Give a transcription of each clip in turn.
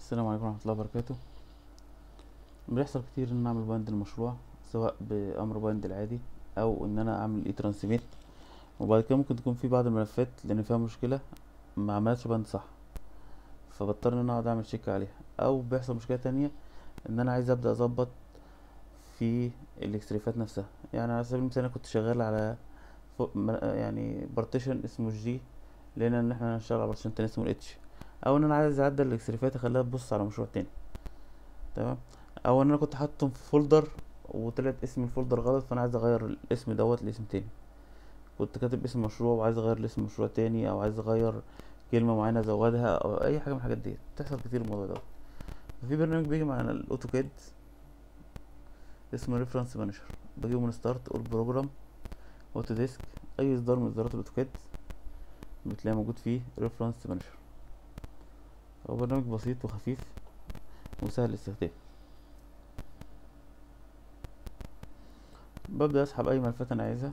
السلام عليكم ورحمة الله وبركاته بيحصل كتير ان انا اعمل بايند للمشروع سواء بامر بايند العادي او ان انا اعمل اي ترانسميت وبعد كده ممكن تكون في بعض الملفات لان فيها مشكلة ما عملتش بايند صح فبضطر ان انا اقعد اعمل تشيك عليها او بيحصل مشكلة تانية ان انا عايز ابدا اظبط في الاكستريفات نفسها يعني على سبيل المثال انا كنت شغال على فوق م- يعني بارتيشن اسمه جي لقينا ان احنا هنشتغل على بارتيشن تاني اسمه الاتش او ان انا عايز اعدل الاكستريفات اخليها تبص على مشروع تاني تمام او ان انا كنت حاطهم في فولدر وطلعت اسم الفولدر غلط فانا عايز اغير الاسم دوت لاسم تاني كنت كاتب اسم مشروع وعايز اغير لاسم مشروع تاني او عايز اغير كلمة معينة ازودها او اي حاجة من الحاجات دي بتحصل كتير الموضوع دوت في برنامج بيجي معانا الاوتوكاد اسمه ريفرنس مانجر بجيبه من ستارت اول بروجرام اوتو ديسك اي اصدار من اصدارات الاوتوكاد بتلاقي موجود فيه ريفرنس مانجر هو برنامج بسيط وخفيف وسهل الاستخدام ببدأ اسحب اي ملفات انا عايزها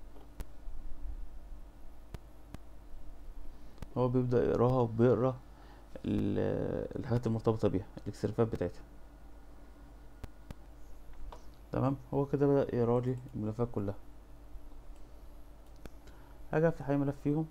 هو بيبدأ يقراها وبيقرا ال- الحاجات المرتبطة بيها الاكسرفات بتاعتها تمام هو كده بدأ يقرا لي الملفات كلها هاجي افتح اي ملف فيهم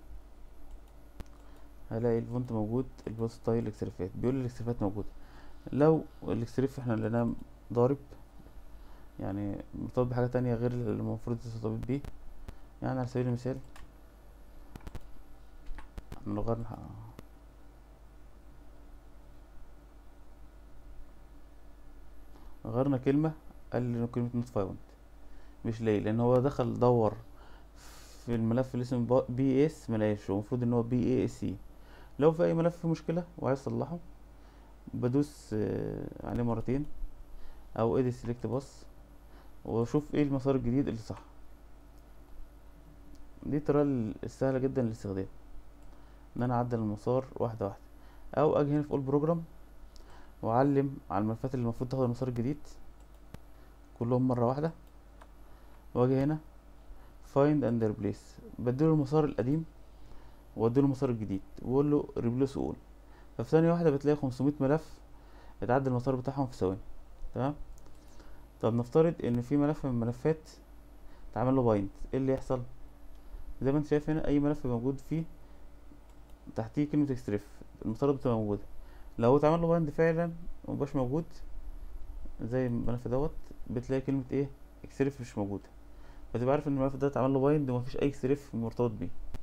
هلاقي الفونت موجود البوست ستايل الاكسرفات بيقول لي الاكسرفات موجودة لو الاكسرف احنا لقيناه ضارب يعني مرتبط بحاجة تانية غير اللي المفروض ترتبط بيه يعني على سبيل المثال احنا لو غيرنا غيرنا كلمة قال لي إن كلمة نوت فاوند مش لاقي لان هو دخل دور في الملف اللي اسمه بي اس ملاقيش هو المفروض ان هو بي اي اس اي لو في اي ملف فيه مشكلة وعايز اصلحه بدوس آه، عليه مرتين او ادي سيلكت باص واشوف ايه المسار الجديد اللي صح دي الطريقة السهلة جدا للاستخدام ان انا اعدل المسار واحدة واحدة او اجي هنا في اول بروجرام واعلم على الملفات اللي المفروض تاخد المسار الجديد كلهم مرة واحدة واجي هنا find and replace بديله المسار القديم واديله المسار الجديد واقول له replace all ففي ثانية واحدة بتلاقي 500 ملف اتعدل المسار بتاعهم في ثواني تمام طب نفترض ان في ملف من الملفات اتعمل له بايند ايه اللي يحصل زي ما انت شايف هنا اي ملف موجود فيه تحتيه كلمة اكستريف المسارات بتبقى موجودة لو هو اتعمل له بايند فعلا ومبقاش موجود زي الملف دوت بتلاقي كلمة ايه اكستريف مش موجودة فتبقى عارف ان الملف ده اتعمل له بايند ومفيش اي اكستريف مرتبط بيه